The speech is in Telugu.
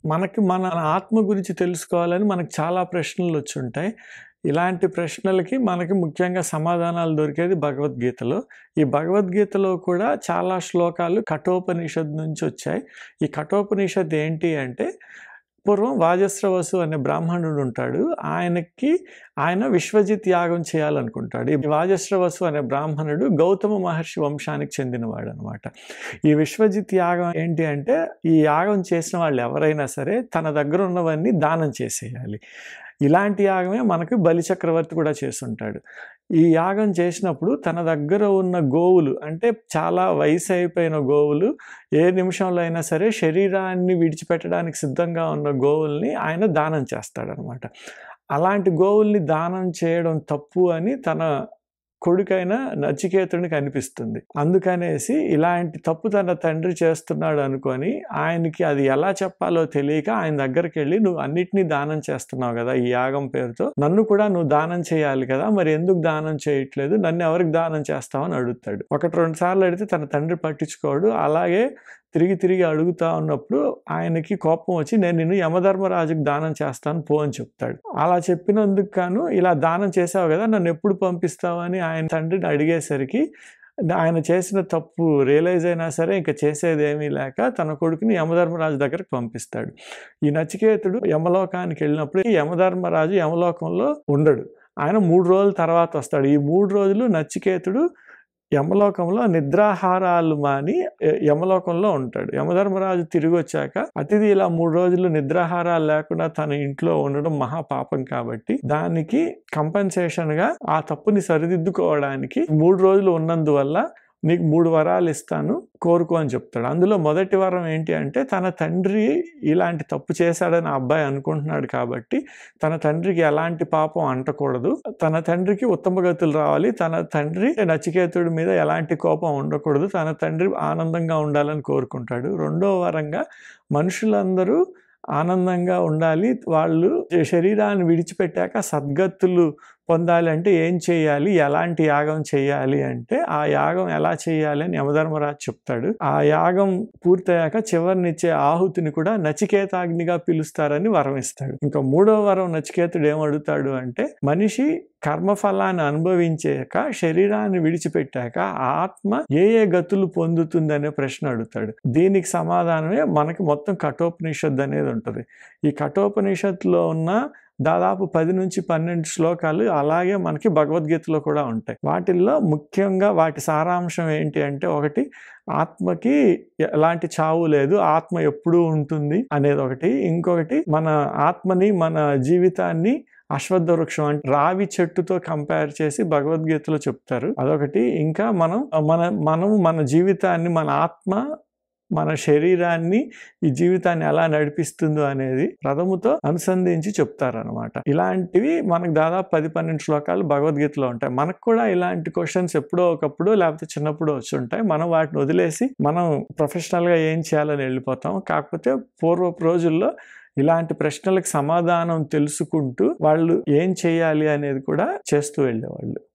మనకి మన ఆత్మ గురించి తెలుసుకోవాలని మనకు చాలా ప్రశ్నలు వచ్చి ఉంటాయి ఇలాంటి ప్రశ్నలకి మనకి ముఖ్యంగా సమాధానాలు దొరికేది భగవద్గీతలో ఈ భగవద్గీతలో కూడా చాలా శ్లోకాలు కఠోపనిషత్ నుంచి వచ్చాయి ఈ కఠోపనిషత్ ఏంటి అంటే పూర్వం వాజస్రవసు అనే బ్రాహ్మణుడు ఉంటాడు ఆయనకి ఆయన విశ్వజిత్ యాగం చేయాలనుకుంటాడు ఈ వాజస్రవసు అనే బ్రాహ్మణుడు గౌతమ మహర్షి వంశానికి చెందినవాడు అనమాట ఈ విశ్వజిత్ యాగం ఏంటి అంటే ఈ యాగం చేసిన వాళ్ళు ఎవరైనా సరే తన దగ్గర ఉన్నవన్నీ దానం చేసేయాలి ఇలాంటి యాగమే మనకు బలిచక్రవర్తి కూడా చేస్తుంటాడు ఈ యాగం చేసినప్పుడు తన దగ్గర ఉన్న గోవులు అంటే చాలా వయసు అయిపోయిన గోవులు ఏ నిమిషంలో అయినా సరే శరీరాన్ని విడిచిపెట్టడానికి సిద్ధంగా ఉన్న గోవుల్ని ఆయన దానం చేస్తాడనమాట అలాంటి గోవుల్ని దానం చేయడం తప్పు అని తన కొడుకైన నచికేతుడికి అనిపిస్తుంది అందుకనేసి ఇలాంటి తప్పు తన తండ్రి చేస్తున్నాడు అనుకొని ఆయనకి అది ఎలా చెప్పాలో తెలియక ఆయన దగ్గరికి వెళ్ళి నువ్వు అన్నిటినీ దానం చేస్తున్నావు కదా ఈ యాగం పేరుతో నన్ను కూడా నువ్వు దానం చేయాలి కదా మరి ఎందుకు దానం చేయట్లేదు నన్ను ఎవరికి దానం చేస్తావని అడుగుతాడు ఒకటి రెండు సార్లు అడిగితే తన తండ్రి పట్టించుకోడు అలాగే తిరిగి తిరిగి అడుగుతా ఉన్నప్పుడు ఆయనకి కోపం వచ్చి నేను నిన్ను యమధర్మరాజుకి దానం చేస్తాను పో అని చెప్తాడు అలా చెప్పినందుకు గాను ఇలా దానం చేసావు కదా నన్ను ఎప్పుడు పంపిస్తావు అని ఆయన తండ్రిని అడిగేసరికి ఆయన చేసిన తప్పు రియలైజ్ అయినా సరే ఇంకా చేసేది ఏమీ లేక తన కొడుకుని యమధర్మరాజు దగ్గరికి పంపిస్తాడు ఈ నచికేతుడు యమలోకానికి వెళ్ళినప్పుడు ఈ యమధర్మరాజు యమలోకంలో ఉండడు ఆయన మూడు రోజుల తర్వాత వస్తాడు ఈ మూడు రోజులు నచికేతుడు యమలోకంలో నిద్రాహారాలు మాని య- యమలోకంలో ఉంటాడు యమధర్మరాజు తిరిగి వచ్చాక అతిథి ఇలా మూడు రోజులు నిద్రాహారాలు లేకుండా తన ఇంట్లో ఉండడం మహాపాపం కాబట్టి దానికి compensation గా ఆ తప్పుని సరిదిద్దుకోవడానికి మూడు రోజులు ఉన్నందువల్ల నీకు మూడు వరాలు ఇస్తాను కోరుకో అని చెప్తాడు అందులో మొదటి వరం ఏంటి అంటే తన తండ్రి ఇలాంటి తప్పు చేశాడని ఆ అబ్బాయి అనుకుంటున్నాడు కాబట్టి తన తండ్రికి ఎలాంటి పాపం అంటకూడదు తన తండ్రికి ఉత్తమ గతులు రావాలి తన తండ్రి నచికేతుడి మీద ఎలాంటి కోపం ఉండకూడదు తన తండ్రి ఆనందంగా ఉండాలని కోరుకుంటాడు రెండో వరంగా మనుషులందరూ ఆనందంగా ఉండాలి వాళ్ళు శరీరాన్ని విడిచిపెట్టాక సద్గతులు పొందాలి అంటే ఏం చేయాలి ఎలాంటి యాగం చేయాలి అంటే ఆ యాగం ఎలా చేయాలి అని యమధర్మరాజు చెప్తాడు ఆ యాగం పూర్తయ్యాక చివరినిచ్చే ఆహుతిని కూడా నచికేతాగ్నిగా పిలుస్తారని వరం ఇస్తాడు ఇంకా మూడో వరం నచికేతుడు ఏమడుగుతాడు అంటే మనిషి కర్మఫలాన్ని అనుభవించాక శరీరాన్ని విడిచిపెట్టాక ఆ ఆత్మ ఏ ఏ గతులు పొందుతుంది అనే ప్రశ్న అడుగుతాడు దీనికి సమాధానమే మనకి మొత్తం కఠోపనిషత్ అనేది ఉంటుంది ఈ కఠోపనిషత్తులో ఉన్న దాదాపు పది నుంచి పన్నెండు శ్లోకాలు అలాగే మనకి భగవద్గీతలో కూడా ఉంటాయి వాటిల్లో ముఖ్యంగా వాటి సారాంశం ఏంటి అంటే ఒకటి ఆత్మకి ఎలాంటి చావు లేదు ఆత్మ ఎప్పుడూ ఉంటుంది అనేది ఒకటి ఇంకొకటి మన ఆత్మని మన జీవితాన్ని అశ్వత్థ వృక్షం అంటే రావి చెట్టుతో కంపేర్ చేసి భగవద్గీతలో చెప్తారు అదొకటి ఇంకా మనం మన మనం మన జీవితాన్ని మన ఆత్మ మన శరీరాన్ని ఈ జీవితాన్ని ఎలా నడిపిస్తుందో అనేది రథముతో అనుసంధించి చెప్తారనమాట ఇలాంటివి మనకు దాదాపు పది పన్నెండు శ్లోకాలు భగవద్గీతలో ఉంటాయి మనకు కూడా ఇలాంటి క్వశ్చన్స్ ఎప్పుడో ఒకప్పుడు లేకపోతే చిన్నప్పుడు వచ్చి ఉంటాయి మనం వాటిని వదిలేసి మనం ప్రొఫెషనల్గా ఏం చేయాలని వెళ్ళిపోతాం కాకపోతే పూర్వపు రోజుల్లో ఇలాంటి ప్రశ్నలకు సమాధానం తెలుసుకుంటూ వాళ్ళు ఏం చేయాలి అనేది కూడా చేస్తూ వెళ్ళేవాళ్ళు